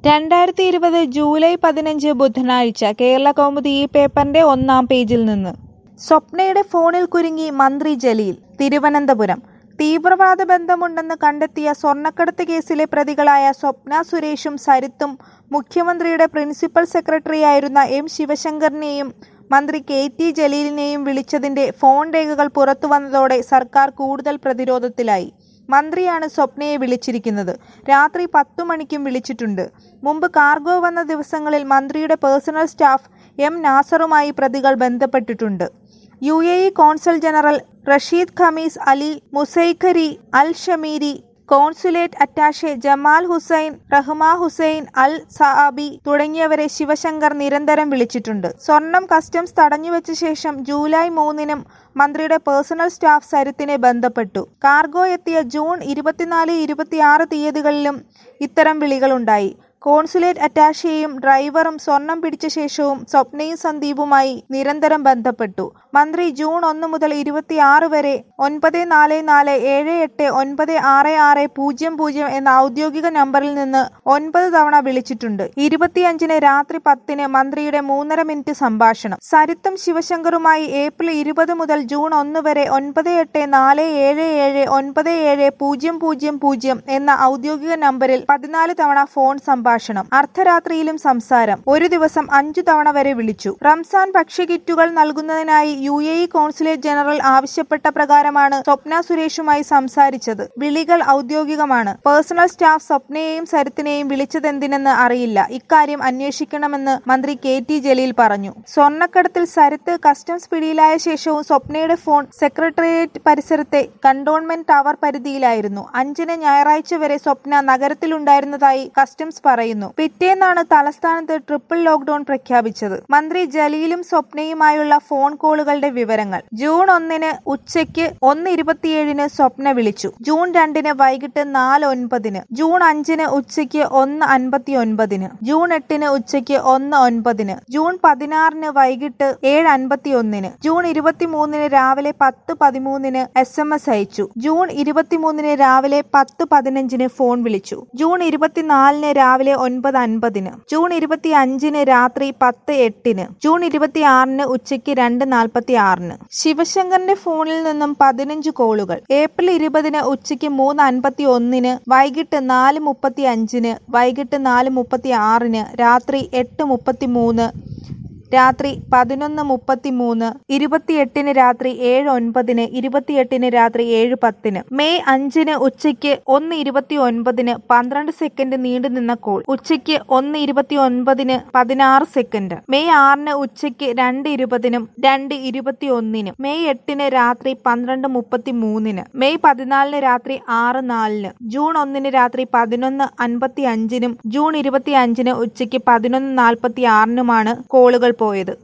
രണ്ടായിരത്തി ഇരുപത് ജൂലൈ പതിനഞ്ച് ബുധനാഴ്ച കേരള കൗമുദി ഈ പേപ്പറിന്റെ ഒന്നാം പേജിൽ നിന്ന് സ്വപ്നയുടെ ഫോണിൽ കുരുങ്ങി മന്ത്രി ജലീൽ തിരുവനന്തപുരം തീവ്രവാദ ബന്ധമുണ്ടെന്ന് കണ്ടെത്തിയ സ്വർണ്ണക്കടത്ത് കേസിലെ പ്രതികളായ സ്വപ്ന സുരേഷും സരിത്തും മുഖ്യമന്ത്രിയുടെ പ്രിൻസിപ്പൽ സെക്രട്ടറിയായിരുന്ന എം ശിവശങ്കറിനെയും മന്ത്രി കെ ടി ജലീലിനെയും വിളിച്ചതിന്റെ ഫോൺ രേഖകൾ പുറത്തുവന്നതോടെ സർക്കാർ കൂടുതൽ പ്രതിരോധത്തിലായി മന്ത്രിയാണ് സ്വപ്നയെ വിളിച്ചിരിക്കുന്നത് രാത്രി പത്തു മണിക്കും വിളിച്ചിട്ടുണ്ട് മുമ്പ് കാർഗോ വന്ന ദിവസങ്ങളിൽ മന്ത്രിയുടെ പേഴ്സണൽ സ്റ്റാഫ് എം നാസറുമായി പ്രതികൾ ബന്ധപ്പെട്ടിട്ടുണ്ട് U A E consul general Rashid Khamis Ali Musaikhari Al Shamiri consulate attache Jamal Hussain Rahma Hussain അൽ സഹാബി തുടങ്ങിയവരെ ശിവശങ്കർ നിരന്തരം വിളിച്ചിട്ടുണ്ട് സ്വർണം കസ്റ്റംസ് തടഞ്ഞുവെച്ച ശേഷം ജൂലൈ മൂന്നിനും മന്ത്രിയുടെ പേഴ്സണൽ സ്റ്റാഫ് സരിത്തിനെ ബന്ധപ്പെട്ടു കാർഗോ എത്തിയ ജൂൺ ഇരുപത്തിനാല് ഇരുപത്തിയാറ് തീയതികളിലും ഇത്തരം വിളികളുണ്ടായി കോൺസുലേറ്റ് അറ്റാഷെയും ഡ്രൈവറും സ്വർണം പിടിച്ച ശേഷവും സ്വപ്നയും സന്ദീപുമായി നിരന്തരം ബന്ധപ്പെട്ടു മന്ത്രി ജൂൺ ഒന്ന് മുതൽ ഇരുപത്തിയാറ് വരെ ഒൻപത് നാല് നാല് ഏഴ് എട്ട് ഒൻപത് ആറ് ആറ് പൂജ്യം പൂജ്യം എന്ന ഔദ്യോഗിക നമ്പറിൽ നിന്ന് ഒൻപത് തവണ വിളിച്ചിട്ടുണ്ട് ഇരുപത്തിയഞ്ചിന് രാത്രി പത്തിന് മന്ത്രിയുടെ മൂന്നര മിനിറ്റ് സംഭാഷണം സരിത്തും ശിവശങ്കറുമായി ഏപ്രിൽ ഇരുപത് മുതൽ ജൂൺ ഒന്ന് വരെ ഒൻപത് എട്ട് നാല് ഏഴ് ഏഴ് ഒൻപത് ഏഴ് പൂജ്യം പൂജ്യം പൂജ്യം എന്ന ഔദ്യോഗിക നമ്പറിൽ പതിനാല് തവണ ഫോൺ സംഭാഷണം അർദ്ധരാത്രിയിലും സംസാരം ഒരു ദിവസം അഞ്ചു തവണ വരെ വിളിച്ചു റംസാൻ ഭക്ഷ്യകിറ്റുകൾ നൽകുന്നതിനായി U A E consulate general ആവശ്യപ്പെട്ട പ്രകാരമാണ് സ്വപ്ന സുരേഷുമായി സംസാരിച്ചത് വിളികൾ ഔദ്യോഗികമാണ് പേഴ്സണൽ സ്റ്റാഫ് സ്വപ്നയെയും സരിത്തിനെയും വിളിച്ചതെന്തിനെന്ന് അറിയില്ല ഇക്കാര്യം അന്വേഷിക്കണമെന്ന് മന്ത്രി കെ ടി ജലീൽ പറഞ്ഞു സ്വർണ്ണക്കടത്തിൽ സരിത്ത് കസ്റ്റംസ് പിടിയിലായ ശേഷവും സ്വപ്നയുടെ ഫോൺ സെക്രട്ടേറിയറ്റ് പരിസരത്തെ കണ്ടോൺമെന്റ് ടവർ പരിധിയിലായിരുന്നു അഞ്ചിന് ഞായറാഴ്ച വരെ സ്വപ്ന നഗരത്തിലുണ്ടായിരുന്നതായി കസ്റ്റംസ് പറയുന്നു പിറ്റേന്നാണ് തലസ്ഥാനത്ത് ട്രിപ്പിൾ ലോക്ഡൌൺ പ്രഖ്യാപിച്ചത് മന്ത്രി ജലീലും സ്വപ്നയുമായുള്ള ഫോൺ കോളുകളുടെ വിവരങ്ങൾ ജൂൺ ഒന്നിന് ഉച്ചയ്ക്ക് ഒന്ന് ഇരുപത്തിയേഴിന് സ്വപ്ന വിളിച്ചു ജൂൺ രണ്ടിന് വൈകിട്ട് നാല് ഒൻപതിന് ജൂൺ അഞ്ചിന് ഉച്ചയ്ക്ക് ഒന്ന് അൻപത്തി ഒൻപതിന് ജൂൺ എട്ടിന് ഉച്ചയ്ക്ക് ഒന്ന് ഒൻപതിന് ജൂൺ പതിനാറിന് വൈകിട്ട് ഏഴ് അൻപത്തി ഒന്നിന് ജൂൺ ഇരുപത്തിമൂന്നിന് രാവിലെ പത്ത് പതിമൂന്നിന് എസ് എം എസ് അയച്ചു ജൂൺ ഇരുപത്തിമൂന്നിന് രാവിലെ പത്ത് പതിനഞ്ചിന് ഫോൺ വിളിച്ചു ജൂൺ ഇരുപത്തിനാലിന് രാവിലെ ഒൻപത് അൻപതിന് ജൂൺ ഇരുപത്തി അഞ്ചിന് രാത്രി പത്ത് എട്ടിന് ജൂൺ ഇരുപത്തിയാറിന് ഉച്ചയ്ക്ക് രണ്ട് നാൽപ്പത്തി ആറിന് ശിവശങ്കറിന്റെ ഫോണിൽ നിന്നും പതിനഞ്ച് കോളുകൾ ഏപ്രിൽ ഇരുപതിന് ഉച്ചയ്ക്ക് മൂന്ന് അൻപത്തി ഒന്നിന് വൈകിട്ട് നാല് മുപ്പത്തി അഞ്ചിന് വൈകിട്ട് നാല് മുപ്പത്തി ആറിന് രാത്രി എട്ട് മുപ്പത്തി മൂന്ന് രാത്രി പതിനൊന്ന് മുപ്പത്തി മൂന്ന് ഇരുപത്തിയെട്ടിന് രാത്രി ഏഴ് ഒൻപതിന് ഇരുപത്തിയെട്ടിന് രാത്രി ഏഴ് പത്തിന് മെയ് അഞ്ചിന് ഉച്ചയ്ക്ക് ഒന്ന് ഇരുപത്തി ഒൻപതിന് പന്ത്രണ്ട് സെക്കൻഡ് നീണ്ടു നിന്ന കോൾ ഉച്ചയ്ക്ക് ഒന്ന് ഇരുപത്തി ഒൻപതിന് പതിനാറ് സെക്കൻഡ് മെയ് ആറിന് ഉച്ചയ്ക്ക് രണ്ട് ഇരുപതിനും രണ്ട് ഇരുപത്തി ഒന്നിനും മെയ് എട്ടിന് രാത്രി പന്ത്രണ്ട് മുപ്പത്തി മൂന്നിന് മെയ് പതിനാലിന് രാത്രി ആറ് നാലിന് ജൂൺ ഒന്നിന് രാത്രി പതിനൊന്ന് അൻപത്തി അഞ്ചിനും ജൂൺ ഇരുപത്തി അഞ്ചിന് ഉച്ചയ്ക്ക് പതിനൊന്ന് നാൽപ്പത്തി ആറിനുമാണ് കോളുകൾ പോയത്